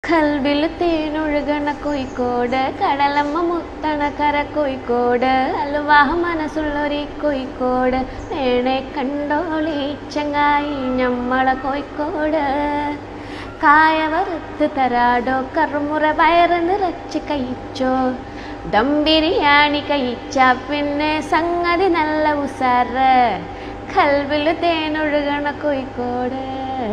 കൽവിൽ തേനൊഴുകണ കോഴിക്കോട് കടലമ്മ മുത്തണ കര കോഴിക്കോട് അൽവാഹ മനസ്സുള്ളൊരു കോഴിക്കോട് വേണേ കണ്ടോളി ചങ്ങായി ഞമ്മളെ കോഴിക്കോട് കായ വറുത്ത് തരാടോ കറുമുറ വയറ് നിറച്ച് കഴിച്ചോ ദം ബിരിയാണി കഴിച്ച പിന്നെ സംഗതി നല്ല ഉസാറ് കൽവിൽ തേനൊഴുകണ കോഴിക്കോട്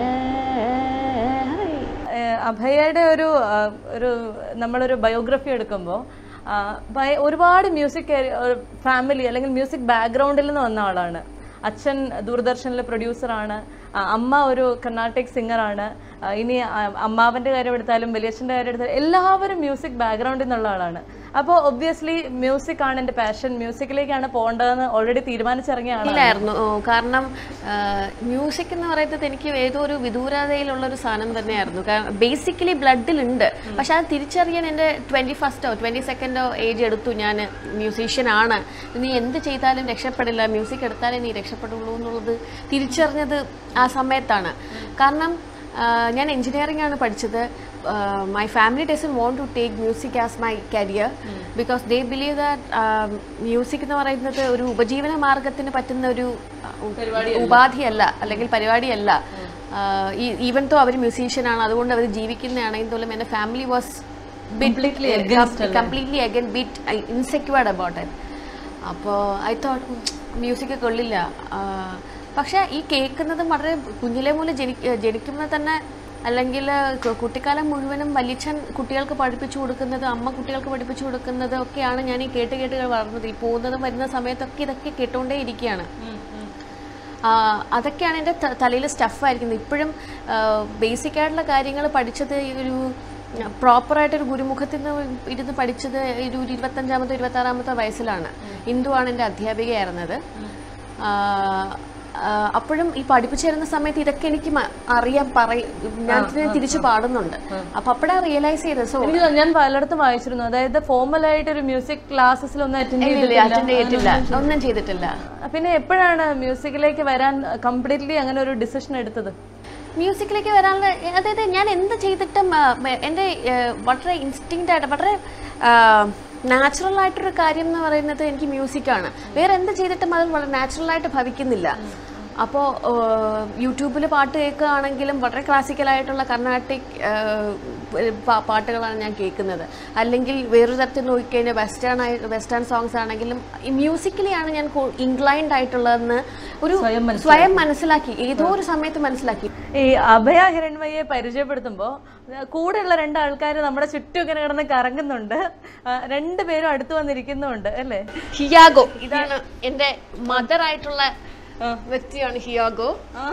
ഏഹ് അഭയയുടെ ഒരു ആ, ഒരു നമ്മളൊരു ബയോഗ്രഫി എടുക്കുമ്പോൾ ഒരുപാട് മ്യൂസിക് ഫാമിലി അല്ലെങ്കിൽ മ്യൂസിക് ബാക്ക്ഗ്രൗണ്ടിൽ നിന്ന് വന്ന ആളാണ് അച്ഛൻ ദൂരദർശനിലെ പ്രൊഡ്യൂസറാണ് അമ്മ ഒരു കർണാട്ടിക് സിംഗറാണ് ഇനി ആ, അമ്മാവന്റെ കാര്യം എടുത്താലും വലിയച്ഛൻ്റെ കാര്യം എടുത്താലും എല്ലാവരും മ്യൂസിക് ബാക്ക്ഗ്രൗണ്ടിൽ നിന്നുള്ള ആളാണ് അപ്പോൾ ഒബ്വിയസ്ലി മ്യൂസിക് ആണ് എൻ്റെ പാഷൻ മ്യൂസിക്കിലേക്കാണ് പോകേണ്ടതെന്ന് ഓൾറെഡി തീരുമാനിച്ചിറങ്ങിയ ആളാണ് ഇല്ലായിരുന്നു ഓ, കാരണം മ്യൂസിക് എന്ന് പറയുന്നത് എനിക്ക് ഏതോ ഒരു വിദൂരതയിലുള്ള ഒരു സാധനം തന്നെയായിരുന്നു കാരണം ബേസിക്കലി ബ്ലഡിലുണ്ട് പക്ഷെ അത് തിരിച്ചറിയാൻ എൻ്റെ ട്വൻറ്റി ഫസ്റ്റോ ട്വൻറ്റി സെക്കൻഡോ ഏജ് എടുത്തു ഞാൻ മ്യൂസീഷ്യൻ ആണ് നീ എന്ത് ചെയ്താലും രക്ഷപ്പെടില്ല മ്യൂസിക് എടുത്താലേ നീ രക്ഷപ്പെടുള്ളൂ എന്നുള്ളത് തിരിച്ചറിഞ്ഞത് ആ സമയത്താണ് കാരണം ആ, ഞാൻ എഞ്ചിനീയറിംഗ് ആണ് പഠിച്ചത് my family doesn't want to take music as my career because they believe that music എന്ന് പറയുന്നത് ഒരു ഉപജീവന മാർഗത്തിന് പറ്റുന്ന ഒരു uh, ഉപാധിയല്ല അല്ലെങ്കിൽ പരിപാടിയല്ല ഈവൻ തോ അവർ മ്യൂസീഷ്യൻ ആണ് അതുകൊണ്ട് അവർ ജീവിക്കുന്നതാണെങ്കിൽ പോലും എൻ്റെ family was Completely against completely again bit insecured about it അപ്പോൾ ഐ തോട്ട് മ്യൂസിക് കൊള്ളില്ല ആ, പക്ഷേ ഈ കേൾക്കുന്നത് വളരെ കുഞ്ഞിലെ മുതൽ ജനി ജനിക്കുമ്പോൾ തന്നെ അല്ലെങ്കിൽ കു- കുട്ടിക്കാലം മുഴുവനും വലിയച്ഛൻ കുട്ടികൾക്ക് പഠിപ്പിച്ചു കൊടുക്കുന്നത് അമ്മ കുട്ടികൾക്ക് പഠിപ്പിച്ചു കൊടുക്കുന്നത് ഒക്കെയാണ് ഞാൻ ഈ കേട്ട് കേട്ട് വളർന്നത് ഈ പോകുന്നതും വരുന്ന സമയത്തൊക്കെ ഇതൊക്കെ കേട്ടുകൊണ്ടേ ഇരിക്കുകയാണ് ആ, അതൊക്കെയാണ് എൻ്റെ തലയിൽ സ്റ്റഫായിരിക്കുന്നത് ഇപ്പോഴും ബേസിക് ആയിട്ടുള്ള കാര്യങ്ങൾ പഠിച്ചത് ഈ ഒരു പ്രോപ്പറായിട്ടൊരു ഗുരുമുഖത്തിൽ നിന്ന് ഇരുന്ന് പഠിച്ചത് ഒരു ഇരുപത്തഞ്ചാമത്തെ ഇരുപത്താറാമത്തെ വയസ്സിലാണ് ഹിന്ദുവാണ് എൻ്റെ അധ്യാപികയായിരുന്നത് ആ, ആ, അപ്പോഴും ഈ പഠിപ്പിച്ചു തരുന്ന സമയത്ത് ഇതൊക്കെ എനിക്ക് മ- അറിയാൻ പറയും ഞാൻ ഇതിനെ തിരിച്ചു പാടുന്നുണ്ട് അപ്പൊ അപ്പോഴാണ് റിയലൈസ് ചെയ്തത് സോ എനിക്ക് തോന്നുന്നു ഞാൻ പലയിടത്തും വായിച്ചിരുന്നു അതായത് ഫോർമൽ ആയിട്ട് ഒരു മ്യൂസിക് ക്ലാസ്സസിലൊന്നും അറ്റൻഡ് ഇല്ല അറ്റൻഡ് ചെയ്തിട്ടില്ല ഒന്നും ചെയ്തിട്ടില്ല പിന്നെ എപ്പോഴാണ് മ്യൂസിക്കിലേക്ക് വരാൻ കംപ്ലീറ്റ്ലി അങ്ങനെ ഒരു ഡിസിഷൻ എടുത്തത് മ്യൂസിക്കിലേക്ക് വരാനുള്ള അതായത് ഞാൻ എന്ത് ചെയ്തിട്ടും ആ, മ- എൻ്റെ ആ, വളരെ ഇൻസ്റ്റിങ്റ്റ് ആയിട്ട് വളരെ നാച്ചുറൽ ആയിട്ടൊരു കാര്യം എന്ന് പറയുന്നത് എനിക്ക് മ്യൂസിക്കാണ് വേറെ എന്ത് ചെയ്തിട്ടും അത് വളരെ നാച്ചുറൽ ആയിട്ട് ഭവിക്കുന്നില്ല അപ്പോൾ യൂട്യൂബിൽ പാട്ട് കേൾക്കുകയാണെങ്കിലും വളരെ ക്ലാസിക്കൽ ആയിട്ടുള്ള കർണാട്ടിക് പാട്ടുകളാണ് ഞാൻ കേൾക്കുന്നത് അല്ലെങ്കിൽ വേറൊരു തരത്തിൽ നോക്കിക്കഴിഞ്ഞാൽ വെസ്റ്റേൺ ആയി വെസ്റ്റേൺ സോങ്സ് ആണെങ്കിലും ഈ മ്യൂസിക്കലിയാണ് ഞാൻ ഇൻക്ലൈൻഡ് ആയിട്ടുള്ളതെന്ന് ഒരു സ്വയം സ്വയം മനസ്സിലാക്കി ഏതോ ഒരു സമയത്ത് മനസ്സിലാക്കി ഈ അഭയ ഹിരൺമയെ പരിചയപ്പെടുത്തുമ്പോൾ കൂടെയുള്ള രണ്ട് ആൾക്കാർ നമ്മുടെ ചുറ്റും ഇങ്ങനെ കിടന്ന് കറങ്ങുന്നുണ്ട് ആ, രണ്ടുപേരും അടുത്ത് വന്നിരിക്കുന്നുണ്ട് അല്ലേ ഹിയാഗോ ഇതാണ് എന്റെ മദർ ആയിട്ടുള്ള വ്യക്തിയാണ് ഹിയാഗോ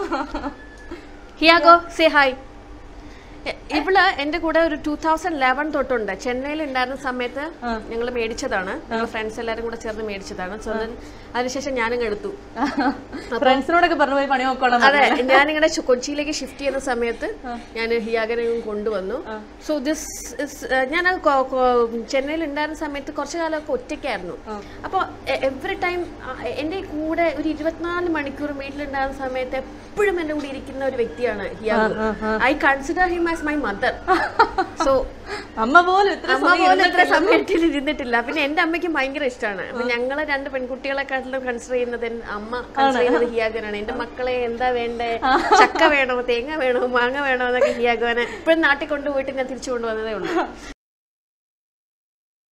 ഹിയാഗോ സേ ഹായ് ഇവള് എന്റെ കൂടെ ഒരു ടൂ തൗസൻഡ് ലെവൻ തൊട്ടുണ്ട് ചെന്നൈയിൽ ഉണ്ടായിരുന്ന സമയത്ത് ഞങ്ങൾ മേടിച്ചതാണ് ഞങ്ങൾ ഫ്രണ്ട്സ് എല്ലാരും കൂടെ ചേർന്ന് മേടിച്ചതാണ് സോ അതിനുശേഷം ഞാനും എടുത്തു ഫ്രണ്ട്സിനോടൊക്കെ പറഞ്ഞു പോയി പണി നോക്കണം അതെ ഞാനിങ്ങനെ ചു- കൊച്ചിയിലേക്ക് ഷിഫ്റ്റ് ചെയ്യുന്ന സമയത്ത് ഞാൻ ഹിയാഗനെ കൊണ്ടുവന്നു സോ ദിസ് ഞാൻ ചെന്നൈയിൽ ഉണ്ടായിരുന്ന സമയത്ത് കുറച്ചു കാലമൊക്കെ ഒറ്റയ്ക്കായിരുന്നു അപ്പോൾ എവറി ടൈം എൻ്റെ കൂടെ ഒരു ഇരുപത്തിനാല് മണിക്കൂർ വീട്ടിലുണ്ടായിരുന്ന സമയത്ത് എപ്പോഴും എൻ്റെ കൂടെ ഇരിക്കുന്ന ഒരു വ്യക്തിയാണ് ഹിയാഗോ I consider him as my mother so അമ്മ പോലും ഇത്ര അമ്മ പോലും ഇത്ര സമയത്തിൽ ഇരുന്നിട്ടില്ല പിന്നെ എന്റെ അമ്മയ്ക്ക് ഭയങ്കര ഇഷ്ടമാണ് അപ്പൊ ഞങ്ങളെ രണ്ട് പെൺകുട്ടികളെക്കാട്ടിലും കൺസിഡർ ചെയ്യുന്നത് എൻ- അമ്മ കൺസിഡർ ചെയ്യുന്നത് ഹിയാഗനാണ് എന്റെ മക്കളെ എന്താ വേണ്ടേ ചക്ക വേണോ തേങ്ങ വേണോ മാങ്ങ വേണോ എന്നൊക്കെ ഹിയാഗോനെ ഇപ്പോഴും നാട്ടിൽ കൊണ്ടുപോയിട്ട് ഞാൻ തിരിച്ചു കൊണ്ടുവന്നതേ ഉള്ളൂ